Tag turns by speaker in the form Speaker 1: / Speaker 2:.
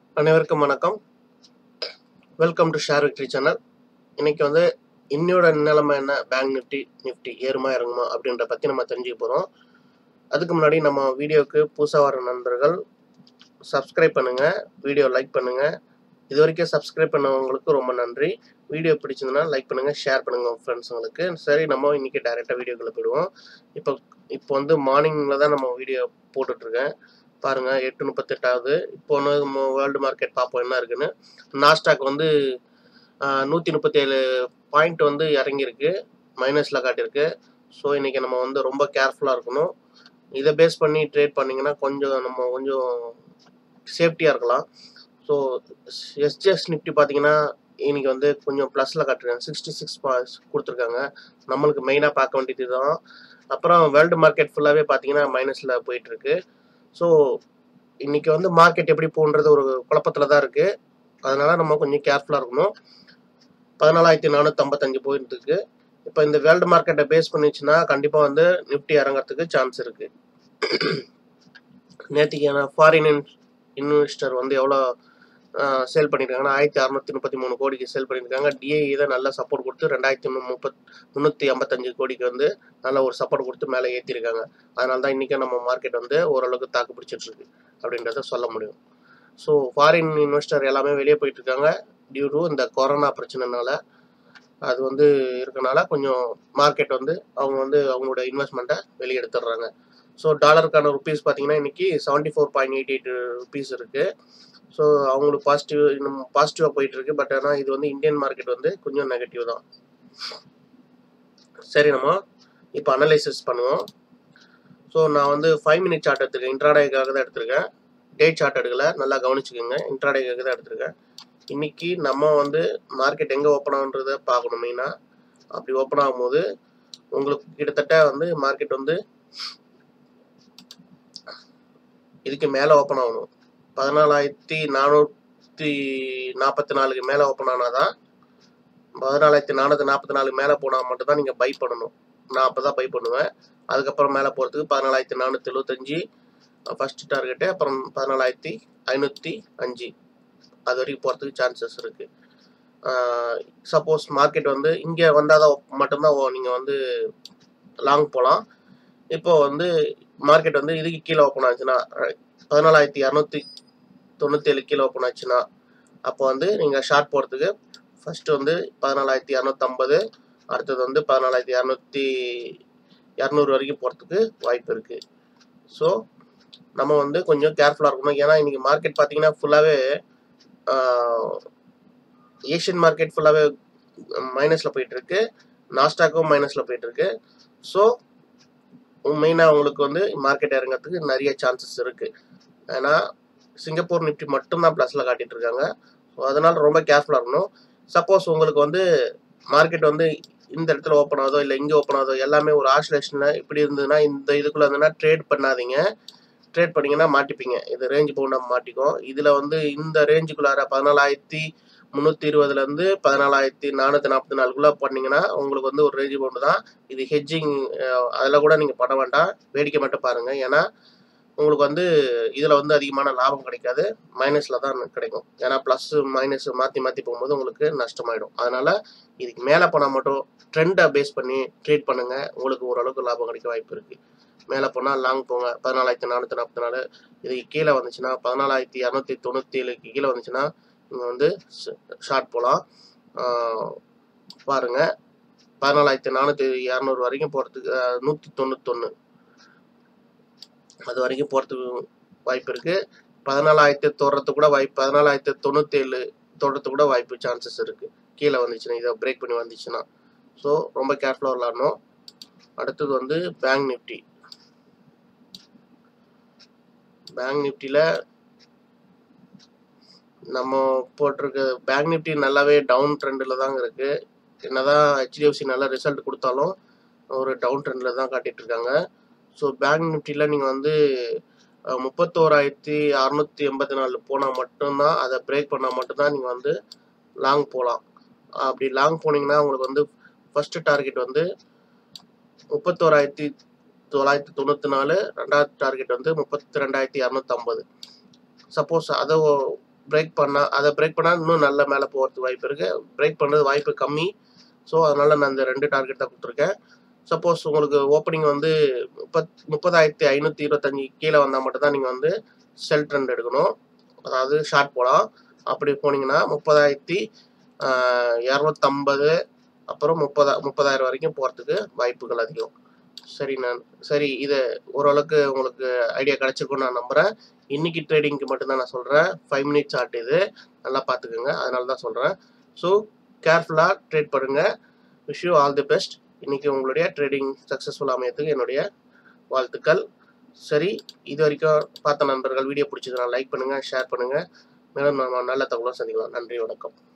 Speaker 1: அனைவருக்கும் வணக்கம் welcome to share victory channel இன்னைக்கு வந்து இன்னையோட நிலைமை என்ன பேங்க் நிஃப்டி நிஃப்டி ஏறுமா இறங்குமா அப்படின்ற பற்றி நம்ம தெரிஞ்சுக்க போகிறோம் அதுக்கு முன்னாடி நம்ம வீடியோவுக்கு புதுசாக வர நண்பர்கள் சப்ஸ்கிரைப் பண்ணுங்கள் வீடியோ லைக் பண்ணுங்கள் இது வரைக்கும் சப்ஸ்கிரைப் பண்ணவங்களுக்கு ரொம்ப நன்றி வீடியோ பிடிச்சிருந்தனா லைக் பண்ணுங்கள் ஷேர் பண்ணுங்கள் உங்கள் ஃப்ரெண்ட்ஸுங்களுக்கு சரி நம்ம இன்றைக்கி டேரெக்டாக வீடியோக்குள்ளே போயிடுவோம் இப்போ இப்போ வந்து மார்னிங்கில் தான் நம்ம வீடியோ போட்டுட்ருக்கேன் பாருங்க எட்டு முப்பத்தெட்டாவது இப்போ ஒன்று வேர்ல்டு மார்க்கெட் பார்ப்போம் என்ன இருக்குன்னு நாஸ்டாக் வந்து நூற்றி முப்பத்தேழு பாயிண்ட் வந்து இறங்கியிருக்கு மைனஸில் காட்டியிருக்கு ஸோ இன்றைக்கி நம்ம வந்து ரொம்ப கேர்ஃபுல்லாக இருக்கணும் இதை பேஸ் பண்ணி ட்ரேட் பண்ணிங்கன்னா கொஞ்சம் நம்ம கொஞ்சம் சேஃப்டியாக இருக்கலாம் ஸோ எஸ்ஜிஎஸ் நிஃப்டி பார்த்தீங்கன்னா இன்னைக்கு வந்து கொஞ்சம் ப்ளஸில் காட்டுருக்காங்க சிக்ஸ்டி சிக்ஸ் பாயிண்ட்ஸ் கொடுத்துருக்காங்க நம்மளுக்கு மெயினாக பார்க்க வேண்டியது தான் அப்புறம் வேர்ல்டு மார்க்கெட் ஃபுல்லாகவே பார்த்தீங்கன்னா மைனஸில் போயிட்டுருக்கு ஸோ இன்னைக்கு வந்து மார்க்கெட் எப்படி போன்றது ஒரு குழப்பத்தில் தான் இருக்குது அதனால நம்ம கொஞ்சம் கேர்ஃபுல்லாக இருக்கணும் பதினாலாயிரத்தி நானூற்றம்பத்தஞ்சு போயிட்டு இருக்கு இப்போ இந்த வேர்ல்டு மார்க்கெட்டை பேஸ் பண்ணிச்சுன்னா கண்டிப்பாக வந்து நிஃப்டி இறங்கறதுக்கு சான்ஸ் இருக்குது நேற்றுக்கு ஃபாரின் இன்வெஸ்டர் வந்து எவ்வளோ சேல் பண்ணியிருக்காங்கன்னா ஆயிரத்தி அறநூத்தி முப்பத்தி மூணு கோடிக்கு சேல் பண்ணியிருக்காங்க டிஐஇ தான் நல்ல சப்போர்ட் கொடுத்து ரெண்டாயிரத்தி முப்பத் முந்நூற்றி ஐம்பத்தஞ்சு கோடிக்கு வந்து நல்ல ஒரு சப்போர்ட் கொடுத்து மேலே ஏற்றிருக்காங்க அதனால தான் இன்றைக்கி நம்ம மார்க்கெட் வந்து ஓரளவுக்கு தாக்கு பிடிச்சிட்ருக்கு அப்படின்றத சொல்ல முடியும் ஸோ ஃபாரின் இன்வெஸ்டர் எல்லாமே வெளியே போயிட்டு இருக்காங்க டியூ டு இந்த கொரோனா பிரச்சனைனால அது வந்து இருக்கனால கொஞ்சம் மார்க்கெட் வந்து அவங்க வந்து அவங்களோட இன்வெஸ்ட்மெண்ட்டை வெளியே எடுத்துடுறாங்க ஸோ டாலருக்கான ருபீஸ் பார்த்தீங்கன்னா இன்னைக்கு seventy four point eight eight rupees இருக்குது ஸோ அவங்களுக்கு பாசிட்டிவ் இன்னும் பாசிட்டிவாக போயிட்டு இருக்கு பட் ஆனால் இது வந்து இந்தியன் மார்க்கெட் வந்து கொஞ்சம் நெகட்டிவ் தான் சரி நம்ம இப்போ அனலைசிஸ் பண்ணுவோம் ஸோ நான் வந்து ஃபைவ் மினிட் சார்ட் எடுத்திருக்கேன் இன்ட்ராடேக்காக தான் எடுத்திருக்கேன் டேட் சார்ட் எடுக்கல நல்லா கவனிச்சுக்கோங்க இன்ட்ராடேக்காக தான் எடுத்திருக்கேன் இன்னைக்கு நம்ம வந்து மார்க்கெட் எங்கே ஓப்பன் ஆகுன்றதை பார்க்கணும் மெயினாக அப்படி ஓப்பன் ஆகும்போது உங்களுக்கு கிட்டத்தட்ட வந்து மார்க்கெட் வந்து இதுக்கு மேலே ஓப்பன் ஆகணும் பதினாலாயிரத்தி நானூற்றி நாற்பத்தி நாலுக்கு மேலே ஓப்பன் ஆனால் தான் பதினாலாயிரத்தி நானூற்றி நாற்பத்தி நாலுக்கு மேலே போனால் மட்டும்தான் நீங்கள் பை பண்ணணும் நான் அப்போ தான் பை பண்ணுவேன் அதுக்கப்புறம் மேலே போகிறதுக்கு பதினாலாயிரத்தி நானூற்றி எழுபத்தஞ்சி ஃபஸ்ட் டார்கெட்டு அப்புறம் பதினாலாயிரத்தி ஐநூற்றி அஞ்சு அது வரைக்கும் போகிறதுக்கு சான்சஸ் இருக்குது சப்போஸ் மார்க்கெட் வந்து இங்கே வந்தால் தான் மட்டும்தான் நீங்கள் வந்து லாங் போகலாம் இப்போ வந்து மார்க்கெட் வந்து இதுக்கு கீழே ஓப்பன் ஆச்சுன்னா பதினாலாயிரத்தி இரநூத்தி தொண்ணூற்றி ஏழு கீழே ஓப்பன் ஆச்சுன்னா அப்போ வந்து நீங்கள் ஷார்ட் போகிறதுக்கு ஃபஸ்ட்டு வந்து பதினாலாயிரத்தி இரநூத்தம்பது அடுத்தது வந்து பதினாலாயிரத்தி இரநூத்தி இரநூறு வரைக்கும் போகிறதுக்கு வாய்ப்பு இருக்குது ஸோ நம்ம வந்து கொஞ்சம் கேர்ஃபுல்லாக இருக்கணும் ஏன்னா இன்றைக்கி மார்க்கெட் பார்த்தீங்கன்னா ஃபுல்லாகவே ஏஷியன் மார்க்கெட் ஃபுல்லாகவே மைனஸில் போயிட்டுருக்கு நாஸ்டாக்கும் மைனஸில் போயிட்டுருக்கு ஸோ மெயினாக உங்களுக்கு வந்து மார்க்கெட் இறங்கிறதுக்கு நிறைய சான்சஸ் இருக்குது ஏன்னா சிங்கப்பூர் நிஃப்டி மட்டும்தான் ப்ளஸில் காட்டிட்டு இருக்காங்க ஸோ அதனால் ரொம்ப கேர்ஃபுல்லாக இருக்கணும் சப்போஸ் உங்களுக்கு வந்து மார்க்கெட் வந்து இந்த இடத்துல ஓப்பன் ஆகுதோ இல்லை இங்கே ஓப்பன் ஆகுதோ எல்லாமே ஒரு ஆசிலேஷனில் இப்படி இருந்ததுன்னா இந்த இதுக்குள்ளே இருந்ததுன்னா ட்ரேட் பண்ணாதீங்க ட்ரேட் பண்ணிங்கன்னா மாட்டிப்பீங்க இது ரேஞ்ச் போனால் மாட்டிக்கும் இதில் வந்து இந்த ரேஞ்சுக்குள்ளார பதினாலாயிரத்தி முந்நூற்றி இருபதுலேருந்து பதினாலாயிரத்தி நானூற்றி நாற்பத்தி நாலுக்குள்ளே பண்ணிங்கன்னா உங்களுக்கு வந்து ஒரு ரேஞ்சு பவுண்டு தான் இது ஹெட்ஜிங் அதில் கூட நீங்கள் பண்ண வேண்டாம் வேடிக்கை மட்டும் பாருங்கள் ஏன்னா உங்களுக்கு வந்து இதில் வந்து அதிகமான லாபம் கிடைக்காது மைனஸில் தான் கிடைக்கும் ஏன்னா ப்ளஸ் மைனஸ் மாற்றி மாற்றி போகும்போது உங்களுக்கு நஷ்டமாயிடும் அதனால் இதுக்கு மேலே போனால் மட்டும் ட்ரெண்டை பேஸ் பண்ணி ட்ரேட் பண்ணுங்கள் உங்களுக்கு ஓரளவுக்கு லாபம் கிடைக்க வாய்ப்பு இருக்குது மேலே போனால் லாங் போங்க பதினாலாயிரத்தி நானூற்றி நாற்பத்தி நாலு இதுக்கு கீழே வந்துச்சுன்னா பதினாலாயிரத்தி இரநூத்தி தொண்ணூற்றி ஏழுக்கு கீழே வந்துச்சுன்னா நீங்கள் வந்து ஷார்ட் போகலாம் பாருங்கள் பதினாலாயிரத்தி நானூற்றி இரநூறு வரைக்கும் போகிறதுக்கு நூற்றி தொண்ணூத்தொன்று அது வரைக்கும் போகிறதுக்கு வாய்ப்பு இருக்குது பதினாலாயிரத்தி தொடுறதுக்கு கூட வாய்ப்பு பதினாலாயிரத்தி தொண்ணூற்றி ஏழு தொடுறதுக்கு கூட வாய்ப்பு சான்சஸ் இருக்குது கீழே வந்துச்சுன்னா இதை பிரேக் பண்ணி வந்துச்சுன்னா ஸோ ரொம்ப கேர்ஃபுல்லாக விளாடணும் அடுத்தது வந்து பேங்க் நிஃப்டி பேங்க் நிஃப்டியில் நம்ம போட்டிருக்க பேங்க் நிஃப்டி நல்லாவே டவுன் ட்ரெண்டில் தாங்க இருக்குது என்னதான் ஹெச்டிஎஃப்சி நல்ல ரிசல்ட் கொடுத்தாலும் ஒரு டவுன் ட்ரெண்டில் தான் காட்டிகிட்டு இருக்காங்க ஸோ பேங்க் நிஃப்டியில் நீங்கள் வந்து முப்பத்தோராயிரத்தி அறநூற்றி எண்பத்தி நாலு போனால் மட்டும்தான் அதை பிரேக் பண்ணால் மட்டும்தான் நீங்கள் வந்து லாங் போகலாம் அப்படி லாங் போனீங்கன்னா உங்களுக்கு வந்து ஃபஸ்ட்டு டார்கெட் வந்து முப்பத்தோராயிரத்தி தொள்ளாயிரத்தி தொண்ணூற்றி நாலு ரெண்டாவது டார்கெட் வந்து முப்பத்தி ரெண்டாயிரத்தி இரநூத்தம்பது சப்போஸ் அதை பிரேக் பண்ணால் அதை பிரேக் பண்ணால் இன்னும் நல்ல மேலே போகிறதுக்கு வாய்ப்பு இருக்குது பிரேக் பண்ணுறது வாய்ப்பு கம்மி ஸோ அதனால் நான் இந்த ரெண்டு டார்கெட் தான் கொடுத்துருக்கேன் சப்போஸ் உங்களுக்கு ஓப்பனிங் வந்து முப்பத் முப்பதாயிரத்தி ஐநூற்றி இருபத்தஞ்சி கீழே வந்தால் மட்டும்தான் நீங்கள் வந்து செல் ட்ரெண்ட் எடுக்கணும் அதாவது ஷார்ட் போகலாம் அப்படி போனீங்கன்னா முப்பதாயிரத்தி இரநூத்தம்பது அப்புறம் முப்பதா முப்பதாயிரம் வரைக்கும் போகிறதுக்கு வாய்ப்புகள் அதிகம் சரி நான் சரி இது ஓரளவுக்கு உங்களுக்கு ஐடியா கிடச்சிருக்கும்னு நான் நம்புகிறேன் இன்னைக்கு ட்ரேடிங்க்கு மட்டும்தான் நான் சொல்கிறேன் ஃபைவ் மினிட்ஸ் சார்ட் இது நல்லா பார்த்துக்குங்க அதனால தான் சொல்கிறேன் ஸோ கேர்ஃபுல்லாக ட்ரேட் பண்ணுங்கள் wish you all the best இன்னைக்கு உங்களுடைய ட்ரேடிங் சக்ஸஸ்ஃபுல் அமையத்துக்கு என்னுடைய வாழ்த்துக்கள் சரி இது வரைக்கும் பார்த்த நண்பர்கள் வீடியோ பிடிச்சதுனா லைக் பண்ணுங்கள் ஷேர் பண்ணுங்கள் மேலும் நம்ம நல்ல தகவலாக சந்திக்கலாம் நன்றி வணக்கம்